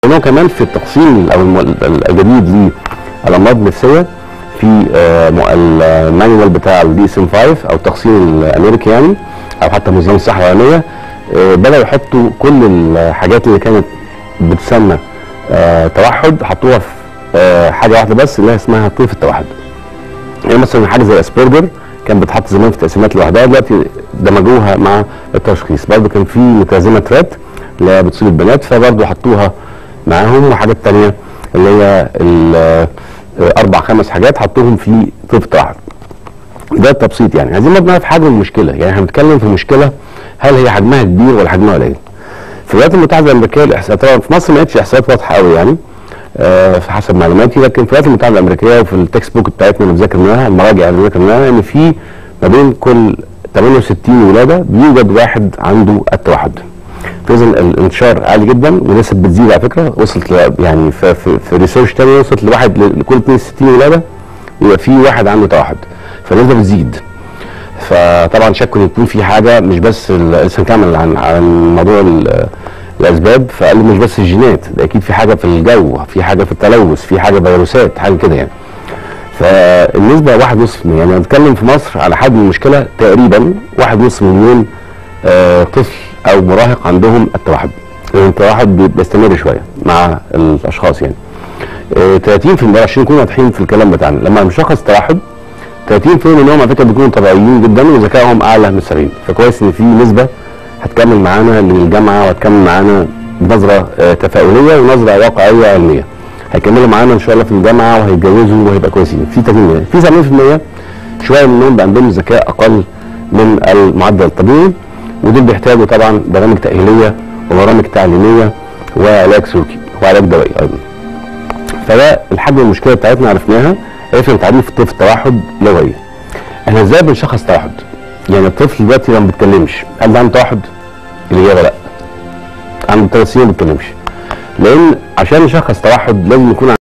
انه كمان في التقسيم او الم- الجديد للامراض النفسيه في آه، م- المانيوال بتاع الدي اس ام 5 او التقسيم الامريكي يعني او حتى منظمه الصحه العالميه آه، بداوا يحطوا كل الحاجات اللي كانت بتسمى آه، توحد حطوها في آه، حاجه واحده بس اللي هي اسمها طيف التوحد. يعني مثلا حاجه زي اسبرجر كان بتحط زمان في تقسيمات لوحدها دلوقتي دمجوها مع التشخيص برضه كان في متلازمه رات اللي هي بتصيب البنات فبرضه حطوها معاهم وحاجات تانية اللي هي ال- آه، اربع خمس حاجات حطوهم في طيف التوحد. ده التبسيط يعني عايزين برضه نعرف حجم المشكله يعني احنا بنتكلم في مشكله هل هي حجمها كبير ولا حجمها قليل؟ في الولايات المتحده الامريكيه الاحصاءات طبعا في مصر ما لقيتش احصاءات واضحه قوي يعني آه، في حسب معلوماتي لكن في الولايات المتحده الامريكيه وفي التكست بوك بتاعتنا اللي ذاكرناها المراجع اللي ذاكرناها ان في ما بين كل 68 ولاده بيوجد واحد عنده التوحد. فاذا الانتشار عالي جدا ونسب بتزيد على فكره وصلت ل- يعني في في, في ريسيرش تاني وصلت لواحد ل- لكل 62 ولاده يبقى في واحد عنده توحد فالنسبه بتزيد. فطبعا شك ان يكون في حاجه مش بس ال- لسه هنكمل عن عن موضوع ال- الاسباب فقال مش بس الجينات ده اكيد في حاجه في الجو في حاجه في التلوث في حاجه فيروسات حاجه كده يعني فالنسبه واحد ونص يعني أنا بتكلم في مصر على حجم المشكله تقريبا واحد ونص مليون آه طفل او مراهق عندهم التوحد لأن التوحد بي- بيستمر شويه مع الاشخاص يعني آه 30% عشان نكون واضحين في الكلام بتاعنا لما نشخص توحد 30% منهم على فكره بيكونوا طبيعيين جدا وذكائهم اعلى من 70 فكويس ان في نسبه هتكمل معانا للجامعه وهتكمل معانا بنظره آه، تفاؤليه ونظره واقعيه علميه هيكملوا معانا ان شاء الله في الجامعه وهيتجوزوا وهيبقى كويسين في 30% في 70% شويه منهم بقى عندهم ذكاء اقل من المعدل الطبيعي ودول بيحتاجوا طبعا برامج تاهيليه وبرامج تعليميه وعلاج سلوكي وعلاج دوائي ايضا فده الحجم المشكله بتاعتنا عرفناها عرفنا تعريف طفل التوحد لو هي احنا ازاي بنشخص توحد يعني الطفل دلوقتي ما بيتكلمش هل ده عنده توحد الاجابه لا عنده ثلاث سنين ما بيتكلمش لان عشان نشخص توحد لازم يكون